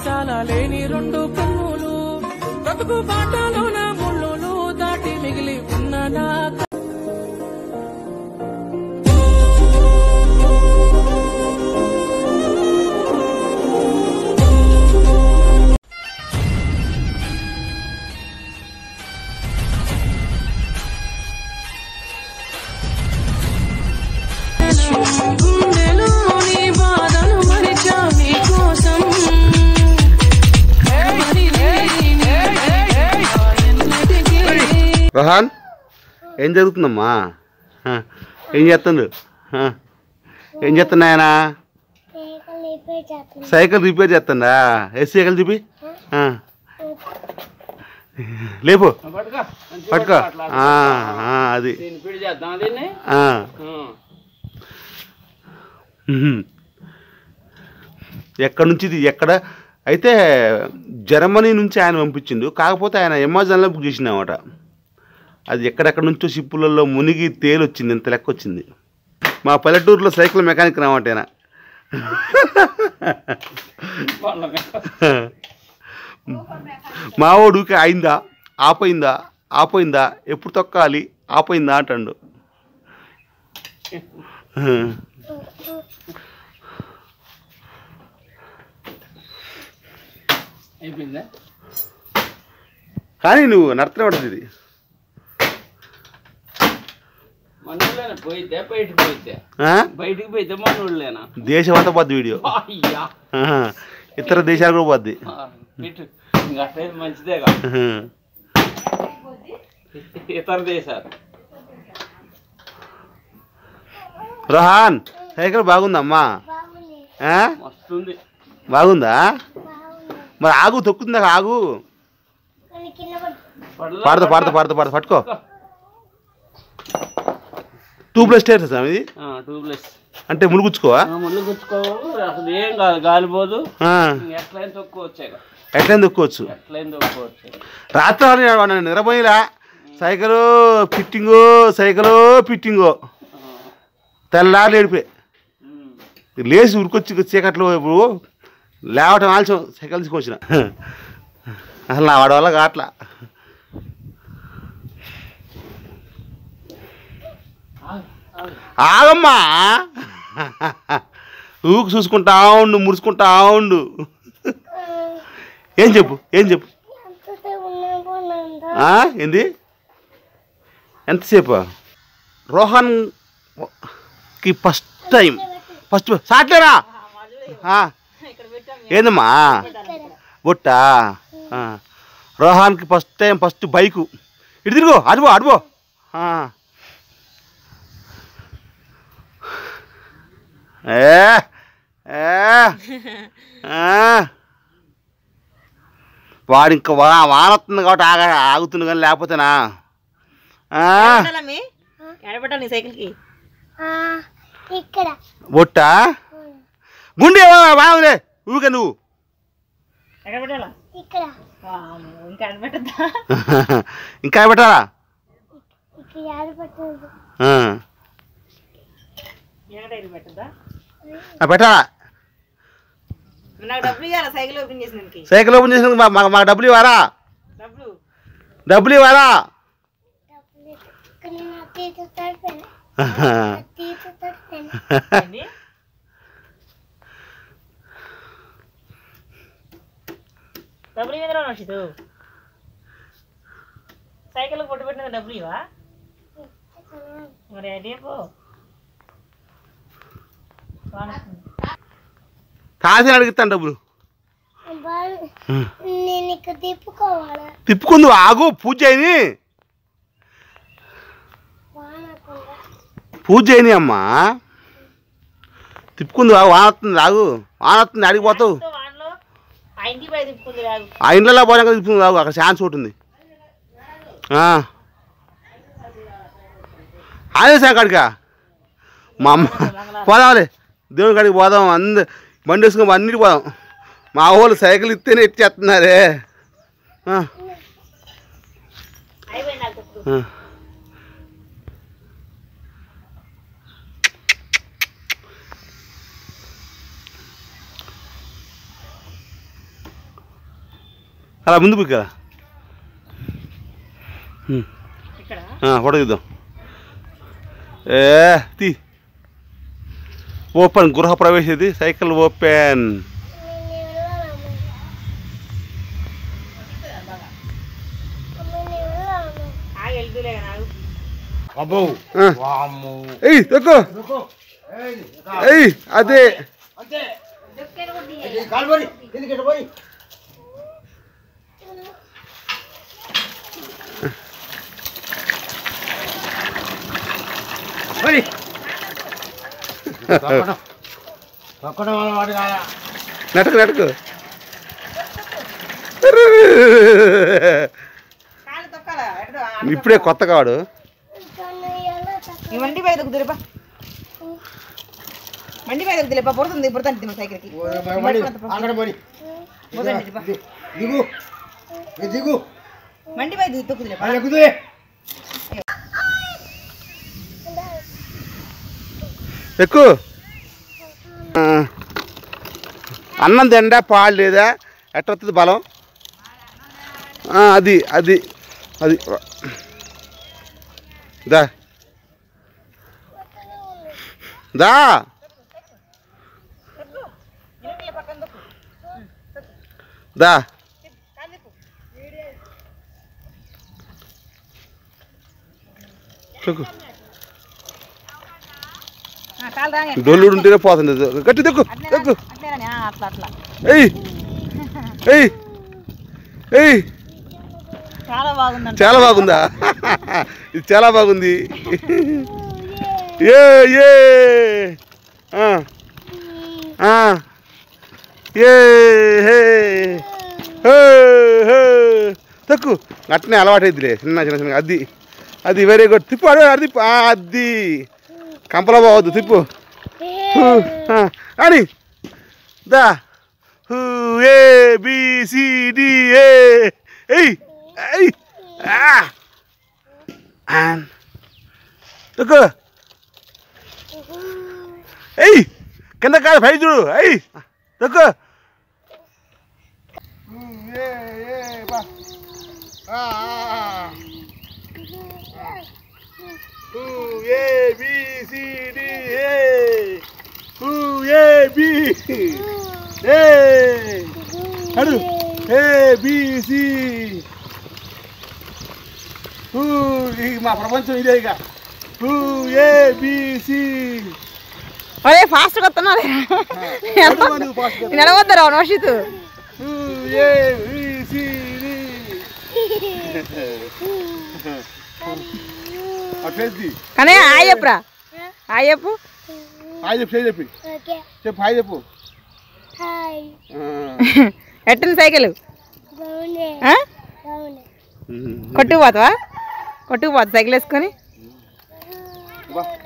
మసాలా లేని రెండు కన్నులు బ్రతుకు బాటలోన ముళ్ళులు దాటి మిగిలి ఉన్న నా గుండెలోని బాధను మరిచా నీ కోసం రహాన్ ఏం జరుగుతుందమ్మా ఆ, ఏం చేస్తుండు ఆ, ఏం చేస్తున్నాయనా సైకిల్ రిపేర్ చేస్తున్నా సైకిల్ రిపేర్ చేస్తుందా ఏ సైకిల్ చూపి ఆ. లేపు పట్టుకో పట్టుకో ఆ, ఆ, అది దీన్ని పిడి చేద్దాం దీన్ని ఆ. ఉం. ఉహుం. ఎక్కడి నుంచి ఇది ఎక్కడ అయితే జర్మనీ నుంచి ఆయన పంపించిండు కాకపోతే ఆయన అమెజాన్లో బుక్ చేసిండనమాట అది ఎక్కడెక్కడ నుంచో షిప్పులలో మునిగి తేలి వచ్చింది ఇంత లెక్క వచ్చింది మా పల్లెటూరులో సైకిల్ మెకానిక్ రావట ఆయన వాళ్ళ మీద. మావోడుకి అయిందా ఆపోయిందా ఆపోయిందా ఎప్పుడు తొక్కాలి ఆపోయిందా అంటాడు అయిపోయిందా కానీ నువ్వు నడతనే ఉంటుంది ఇది మనోళ్ళేనా పోయిద్దే బయటికి పోయిద్దే ఆ? బయటికి పోయిద్దే మనోళ్ళేనా దేశం అంతా పోద్ది వీడియో అయ్యా ఆహా. ఇతర దేశాలు కూడా పోద్ది ఆ, ఇటు ఇంకా అట్లయితే మంచిదేగా ఆహా. ఇతర దేశాలు రోహాన్ సైకిల్ బాగుందమ్మా బాగుంది ఆ? వస్తుంది బాగుందా బాగుంది మరి ఆగు తొక్కుందా ఆగు కానీ కింద పడి పడలా? పాడతా పాడతా పాడతా పాడతా పట్టుకో టూ ప్లస్ టైర్స్ ఇది ఆ, ట్యూబ్లెస్ అంటే ములుగుచ్చుకోవా ఆ, ముళ్ళు గుచ్చుకోవు అసలు ఏం కాదు గాలిపోదు ఆ. ఇంక ఎట్లయినా తొక్కువచ్చాక ఎట్లయినా తొక్కోవచ్చు ఎట్లయినా తొక్కువచ్చు రాత్రి వాడిని నిరపోయిలా సైకిల్ ఫిట్టింగు సైకిల్ ఫిట్టింగు తెల్లారి ఏడిపోయి లేచి ఉరికొచ్చి చీకట్లో ఇప్పుడు లేవటం ఆలస్యం సైకిల్ తీసుకొచ్చిన అసలు నా వాడి వల్ల కాట్లా ఆగమ్మా ఊకు చూసుకుంటా ఉండు ముడుచుకుంటా ఉండు ఏం చెప్పు ఏం చెప్పు ఎంతసేపు ఉన్నా కూడా ఆ? ఏంది ఎంతసేపు రోహన్ కి ఫస్ట్ టైం ఫస్ట్ సాట్లేరా ఆ. ఏందమ్మా బొట్టా ఆ. రోహాన్కి ఫస్ట్ టైం ఫస్ట్ బైకు ఇటు తిరుగు అడుగో అడుగో ఆ. ఏ ఏ ఆ. వాడు ఇంకా వా వానొస్తుంది కాబట్టి ఆగ ఆగుతుంది కానీ లేకపోతేనా ఆ, పెట్టాలమ్మి ఎడబెట్టాలి నీ సైకిల్కి ఆ, ఇక్కడ బొట్టా గుండె బాగుందిలే ఊరికే నువ్వు ఎక్కడ పెట్టాలా ఇక్కడ వామ్మో, ఇంకా ఎడబెట్టద్దా ఇంకా పెట్టాలా ఇక్కడ ఆడపడుతుంది ఆ. ఎక్కడ పెట్టద్దా ఆ, పెట్టాలా నాకు డబ్బులు ఇవ్వాలా సైకిల్ ఓపెన్ చేసినందుకు సైకిల్ ఓపెన్ చేసినందుకు మా- మాకు మాకు డబ్బులు ఇవ్వరా డబ్బులు డబ్బులు ఇవ్వరా డబ్బులు ఇక్కడ నా తీర్థ తడిపోయినా తీర్థ తడిపోయినా ఏంది? డబ్బులు ఇవ్వరా నక్షితు సైకిల్ పొట్టు పెట్టిన డబ్బులు ఇవా మరి అదే పో వానొస్తుంది. కాసిన అడుగుతాను డబ్బులు బాగా నేను ఇక్కడ తిప్పుకోవాలా తిప్పుకుందు ఆగు పూజ చేయని వానకుండా పూజ చేయని అమ్మా తిప్పుకుందు ఆగు వాన వస్తుంది ఆగు వాన వస్తుంది అడిగిపోతావు సో వానలో ఆ ఇంటికి పోయి తిప్పుకుంది రాదు ఆ ఇంట్లో పోయినాక తిప్పుకుంది ఆగు అక్కడ ఛాన్స్ ఒకటి ఉంది ఆ. ఆదేశం కాడికా మా అమ్మ పోదాంలే దేవుని కాడికి పోదాం అంద బండి వేసుకొని అన్నిటికి పోదాం మా వాళ్ళు సైకిల్ ఇస్తేనే ఇచ్చేస్తున్నారే ఆ, అయిపోయింది నాకు ఇప్పుడు ఆ. అలా ముందు పోయి కదా ఇక్కడ ఫోటో తీద్దాం ఏ తీ ఓపెన్ గృహ ప్రవేశ ఇది సైకిల్ ఓపెన్ నేను వెళ్ళాలమ్మ అమ్మ నేను వెళ్ళాలమ్మ ఆగి వెళ్తులే నాకు అబ్బో ఆ. వామ్మో ఏయ్ తక్కువ ఏయ్ అదే అంతే కాలు పోయి ఎందుకంటే పోయి పోయి తొక్కడం తొక్కడం వల్ల వాడు కాదా నటకు నటకు కాళ్ళు తొక్కాలా ఎక్కడ ఇప్పుడే కొత్త కాడు కానీ ఎలా తక్కువ ఈ మండి పై దిగుతులేపా మండి పై దిగుతులేపా పుడుతుంది పుడుతుంది సైకిల్కి మరి అక్కడ పోయి పుడుతుంది దిగుపా. దిగు ఇక దిగు మండి పై దిగు తొక్కుతులేపా అది ఎక్కుదే ఎక్కువ ఆ. అన్నం తిండా పాలు లేదా ఎట్ట వస్తుంది బలం ఆ, అది అది అది దా దా దా చెక్కు ఆ, కాళ్ళు రాని డొల్లుడు ఉంటేనే పోతుంది గట్టి దక్కు దక్కు అట్లే రాని ఆ, అట్లా అట్లా ఏయ్ ఏయ్ ఏయ్ చాలా బాగుందంట చాలా బాగుందా ఇది చాలా బాగుంది ఏ ఏ ఆ. ఆ. ఏ హే హే హే తక్కు అట్నే అలవాటైద్దిలే చిన్న చిన్న చిన్న అది అది వెరీ గుడ్ తిప్పు అడే అది తిప్పు ఆ, అది కంపలో పోవద్దు తిప్పు హూ, ఆ, అని దా హూ ఏ బి సి డి ఏ ఏయ్ ఏయ్ ఆ ఆన్ తక్కు ఏయ్ కింద కాదు పై చూడు ఏయ్ తక్కు ఏ ఏ బా ఆ ఆ Who A B C D A Who A B A అడు A B C Who ఈ మా ప్రపంచం ఇదే ఇక Who A B C ఒరే ఫాస్ట్గా వస్తున్నారు నిలవద్దరా నోషిత్ Who A B C D అట్లేది కానీ హాయ్ చెప్పురా హాయ్ చెప్పు హాయ్ చెప్పు చేయి చెప్పి ఓకే చెప్పు హాయ్ చెప్పు హాయ్ ఎట్టింది సైకిల్ బాగుంది ఆ? బాగుంది కొట్టుకుపోతావా కొట్టుకుపోతా సైకిల్ వేసుకొని బా